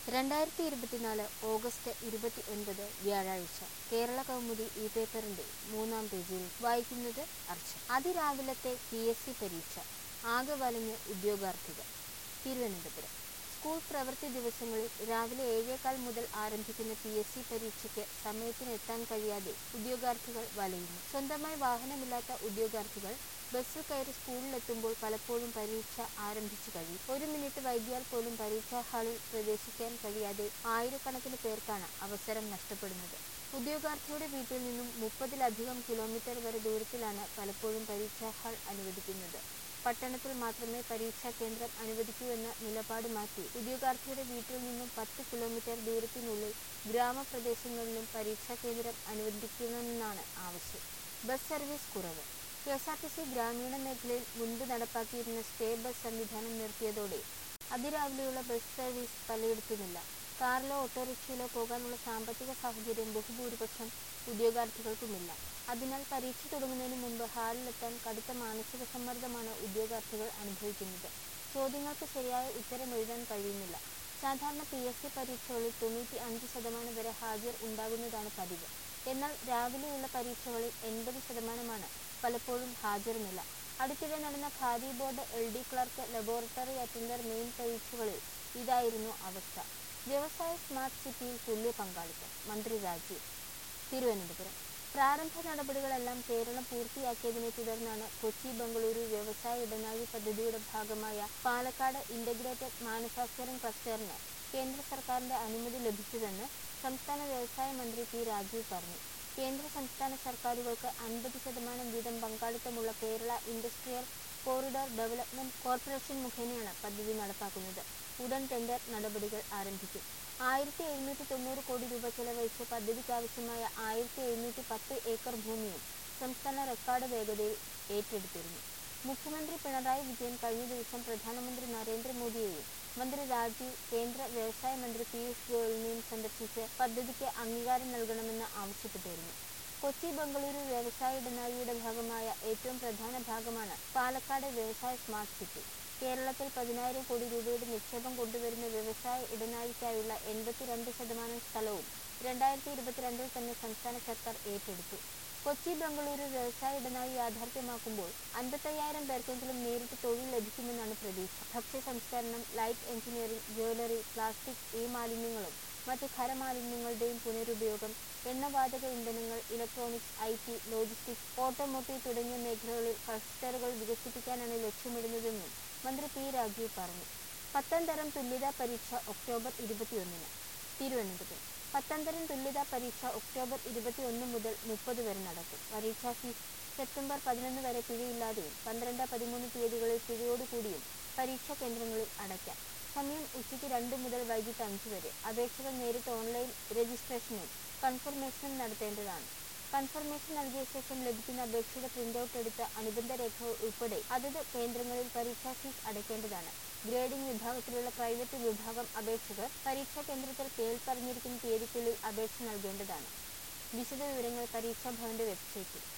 രണ്ടായിരത്തി ഇരുപത്തിനാല് ഓഗസ്റ്റ് ഇരുപത്തി ഒൻപത് വ്യാഴാഴ്ച കേരള കൗമുദി ഈ പേപ്പറിന്റെ മൂന്നാം പേജിൽ വായിക്കുന്നത് അർച്ച അതിരാവിലത്തെ പി എസ് സി പരീക്ഷ ആകെ വലഞ്ഞ് ഉദ്യോഗാർത്ഥികൾ തിരുവനന്തപുരം സ്കൂൾ പ്രവൃത്തി ദിവസങ്ങളിൽ രാവിലെ ഏഴേകാൽ മുതൽ ആരംഭിക്കുന്ന പി എസ് സി പരീക്ഷയ്ക്ക് സമയത്തിന് എത്താൻ കഴിയാതെ ഉദ്യോഗാർത്ഥികൾ വലയുന്നു സ്വന്തമായി വാഹനമില്ലാത്ത ഉദ്യോഗാർത്ഥികൾ ബസ്സിൽ കയറി സ്കൂളിലെത്തുമ്പോൾ പലപ്പോഴും പരീക്ഷ ആരംഭിച്ചു കഴിയും ഒരു മിനിറ്റ് വൈകിയാൽ പോലും പരീക്ഷാ ഹാളിൽ പ്രവേശിക്കാൻ കഴിയാതെ ആയിരക്കണക്കിന് പേർക്കാണ് അവസരം നഷ്ടപ്പെടുന്നത് ഉദ്യോഗാർത്ഥിയുടെ വീട്ടിൽ നിന്നും മുപ്പതിലധികം കിലോമീറ്റർ വരെ ദൂരത്തിലാണ് പലപ്പോഴും പരീക്ഷാ ഹാൾ അനുവദിക്കുന്നത് പട്ടണത്തിൽ മാത്രമേ പരീക്ഷാ കേന്ദ്രം അനുവദിക്കൂ എന്ന നിലപാട് മാറ്റി ഉദ്യോഗാർത്ഥിയുടെ വീട്ടിൽ നിന്നും പത്ത് കിലോമീറ്റർ ദൂരത്തിനുള്ളിൽ ഗ്രാമപ്രദേശങ്ങളിലും പരീക്ഷാ കേന്ദ്രം അനുവദിക്കണമെന്നാണ് ആവശ്യം ബസ് സർവീസ് കുറവ് K S R T C ഗ്രാമീണ മേഖലയിൽ മുൻപ് നടപ്പാക്കിയിരുന്ന സ്റ്റേ ബസ് സംവിധാനം നിർത്തിയതോടെ അതിരാവിലെയുള്ള ബസ് സർവീസ് പലയിടത്തുമില്ല കാറിലോ ഓട്ടോറിക്ഷയിലോ പോകാനുള്ള സാമ്പത്തിക സാഹചര്യം ബഹുഭൂരിപക്ഷം ഉദ്യോഗാർത്ഥികൾക്കുമില്ല അതിനാൽ പരീക്ഷ തുടങ്ങുന്നതിന് മുമ്പ് ഹാളിലെത്താൻ കടുത്ത മാനസിക സമ്മർദ്ദമാണ് ഉദ്യോഗാർത്ഥികൾ അനുഭവിക്കുന്നത് ചോദ്യങ്ങൾക്ക് ശരിയായ ഉത്തരം എഴുതാൻ കഴിയുന്നില്ല സാധാരണ പി എസ് സി പരീക്ഷകളിൽ തൊണ്ണൂറ്റി അഞ്ച് ശതമാനം വരെ ഹാജർ ഉണ്ടാകുന്നതാണ് പതിവ് എന്നാൽ രാവിലെയുള്ള പരീക്ഷകളിൽ എൺപത് ശതമാനമാണ് പലപ്പോഴും ഹാജരുമില്ല അടുത്തിടെ നടന്ന khadi board L D clerk laboratory attender main പരീക്ഷകളിൽ ഇതായിരുന്നു അവസ്ഥ വ്യവസായ സ്മാർട്ട് സിറ്റിയിൽ തുല്യ പങ്കാളിത്തം മന്ത്രി രാജീവ് തിരുവനന്തപുരം പ്രാരംഭ നടപടികളെല്ലാം കേരളം പൂർത്തിയാക്കിയതിനെ തുടർന്നാണ് കൊച്ചി ബംഗളൂരു വ്യവസായ ഇടനാഴി പദ്ധതിയുടെ ഭാഗമായ പാലക്കാട് ഇന്റഗ്രേറ്റഡ് മാനുഫാക്ചറിംഗ് ക്ലസ്റ്ററിന് കേന്ദ്ര സർക്കാരിന്റെ അനുമതി ലഭിച്ചതെന്ന് സംസ്ഥാന വ്യവസായ മന്ത്രി പി രാജീവ് പറഞ്ഞു കേന്ദ്ര സംസ്ഥാന സർക്കാരുകൾക്ക് അൻപത് ശതമാനം വീതം പങ്കാളിത്തമുള്ള Kerala industrial corridor development corporation മുഖേനയാണ് പദ്ധതി നടപ്പാക്കുന്നത് ഉടൻ ടെൻഡർ നടപടികൾ ആരംഭിക്കും ആയിരത്തി എഴുന്നൂറ്റി തൊണ്ണൂറ് കോടി രൂപ ചെലവഴിച്ച് പദ്ധതിക്കാവശ്യമായ ആയിരത്തി എഴുന്നൂറ്റി പത്ത് ഏക്കർ ഭൂമിയും സംസ്ഥാന റെക്കോർഡ് വേഗതയിൽ ഏറ്റെടുത്തിരുന്നു മുഖ്യമന്ത്രി പിണറായി വിജയൻ കഴിഞ്ഞ ദിവസം പ്രധാനമന്ത്രി നരേന്ദ്രമോദിയെയും മന്ത്രി രാജീവ് കേന്ദ്ര വ്യവസായ മന്ത്രി പീയൂഷ് ഗോയലിനെയും സന്ദർശിച്ച് പദ്ധതിക്ക് അംഗീകാരം നൽകണമെന്ന് ആവശ്യപ്പെട്ടിരുന്നു കൊച്ചി ബംഗളൂരു വ്യവസായ ഇടനാഴിയുടെ ഭാഗമായ ഏറ്റവും പ്രധാന ഭാഗമാണ് പാലക്കാട് വ്യവസായ സ്മാർട്ട് സിറ്റി കേരളത്തിൽ പതിനായിരം കോടി രൂപയുടെ നിക്ഷേപം കൊണ്ടുവരുന്ന വ്യവസായ ഇടനാഴിക്കായുള്ള എൺപത്തിരണ്ട് ശതമാനം സ്ഥലവും രണ്ടായിരത്തി ഇരുപത്തിരണ്ടിൽ തന്നെ സംസ്ഥാന സർക്കാർ ഏറ്റെടുത്തു കൊച്ചി ബംഗളൂരു വ്യവസായ ഇടനാഴി യാഥാർത്ഥ്യമാക്കുമ്പോൾ അൻപത്തയ്യായിരം പേർക്കെങ്കിലും നേരിട്ട് തൊഴിൽ ലഭിക്കുമെന്നാണ് പ്രതീക്ഷ ഭക്ഷ്യ സംസ്കരണം ലൈറ്റ് എഞ്ചിനീയറിംഗ് ജ്വല്ലറി പ്ലാസ്റ്റിക് ഈ മാലിന്യങ്ങളും മറ്റ് ഖരമാലിന്യങ്ങളുടെയും പുനരുപയോഗം എണ്ണവാതക ഇന്ധനങ്ങൾ electronics I T logistics automotive തുടങ്ങിയ മേഖലകളിൽ ക്ലസ്റ്ററുകൾ വികസിപ്പിക്കാനാണ് ലക്ഷ്യമിടുന്നതെന്നും മന്ത്രി പി രാജീവ് പറഞ്ഞു പത്താം തരം തുല്യതാ പരീക്ഷ ഒക്ടോബർ ഇരുപത്തിയൊന്നിന് തിരുവനന്തപുരം പത്താം തരം തുല്യതാ പരീക്ഷ ഒക്ടോബർ ഇരുപത്തിയൊന്ന് മുതൽ മുപ്പത് വരെ നടക്കും പരീക്ഷാ ഫീസ് സെപ്റ്റംബർ പതിനൊന്ന് വരെ പിഴയില്ലാതെയും പന്ത്രണ്ട് പതിമൂന്ന് തീയതികളിൽ പിഴയോടുകൂടിയും പരീക്ഷാ കേന്ദ്രങ്ങളിൽ അടയ്ക്കാം സമയം ഉച്ചയ്ക്ക് രണ്ട് മുതൽ വൈകിട്ട് അഞ്ച് വരെ അപേക്ഷകൾ നേരിട്ട് ഓൺലൈൻ രജിസ്ട്രേഷനും കൺഫർമേഷനും നടത്തേണ്ടതാണ് കൺഫർമേഷൻ നൽകിയ ശേഷം ലഭിക്കുന്ന അപേക്ഷയുടെ പ്രിന്റൌട്ട് എടുത്ത് അനുബന്ധ രേഖകൾ ഉൾപ്പെടെ അതത് കേന്ദ്രങ്ങളിൽ പരീക്ഷാ ഫീസ് അടയ്ക്കേണ്ടതാണ് ഗ്രേഡിംഗ് വിഭാഗത്തിലുള്ള പ്രൈവറ്റ് വിഭാഗം അപേക്ഷകർ പരീക്ഷാ കേന്ദ്രത്തിൽ പേൽ പറഞ്ഞിരിക്കുന്ന തീയതിക്കുള്ളിൽ അപേക്ഷ നൽകേണ്ടതാണ് വിശദവിവരങ്ങൾ പരീക്ഷാ ഭവന്റെ വെബ്സൈറ്റിൽ